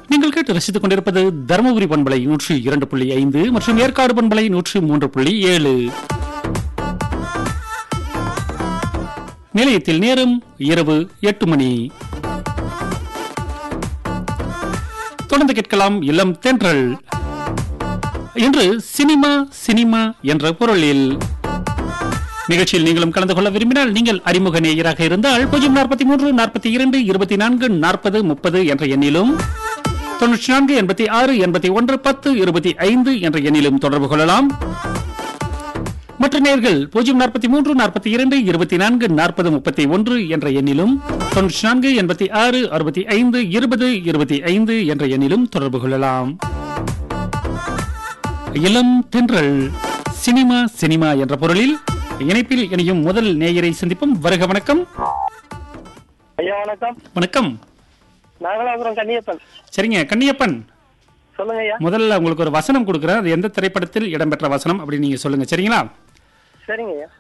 நீங்கள் கேட்டு ரசித்துக் கொண்டிருப்பது தருமபுரி பண்பலை நூற்றி இரண்டு புள்ளி ஐந்து மற்றும் ஏற்காடு பண்பலை நூற்றி மூன்று புள்ளி ஏழு நிலையத்தில் நேரம் இரவு எட்டு மணி தொடர்ந்து கேட்கலாம் இளம் தென்றல் இன்று சினிமா சினிமா என்ற பொருளில் நிகழ்ச்சியில் நீங்களும் கலந்து கொள்ள விரும்பினால் நீங்கள் அறிமுக நேயராக இருந்தால் பூஜ்ஜியம் நாற்பத்தி மூன்று நாற்பத்தி இரண்டு இருபத்தி நான்கு நாற்பது முப்பது என்ற எண்ணிலும் தொன்னூற்றி நான்கு எண்பத்தி ஆறு எண்பத்தி ஒன்று பத்து இருபத்தி ஐந்து என்ற எண்ணிலும் தொடர்பு கொள்ளலாம் மற்ற நேர்கள் பூஜ்ஜியம் நாற்பத்தி மூன்று நாற்பத்தி இரண்டு இருபத்தி நான்கு நாற்பது முப்பத்தி ஒன்று என்ற எண்ணிலும் தொன்னூற்றி நான்கு எண்பத்தி ஆறு அறுபத்தி ஐந்து இருபது இருபத்தி ஐந்து என்ற எண்ணிலும் தொடர்பு கொள்ளலாம் இளம் தென்றல் சினிமா சினிமா என்ற பொருளில் இணைப்பில் இணையும் முதல் நேயரை சந்திப்போம் வருக வணக்கம் ஐயா வணக்கம் வணக்கம் நாகலாபுரம் கன்னியப்பன் சரிங்க கன்னியப்பன் சொல்லுங்க ஐயா முதல்ல உங்களுக்கு ஒரு வசனம் கொடுக்குறேன் அது எந்த திரைப்படத்தில் இடம்பெற்ற வசனம் அப்படின்னு நீங்க சொல்லுங்க சரிங்களா சரிங்க ஐயா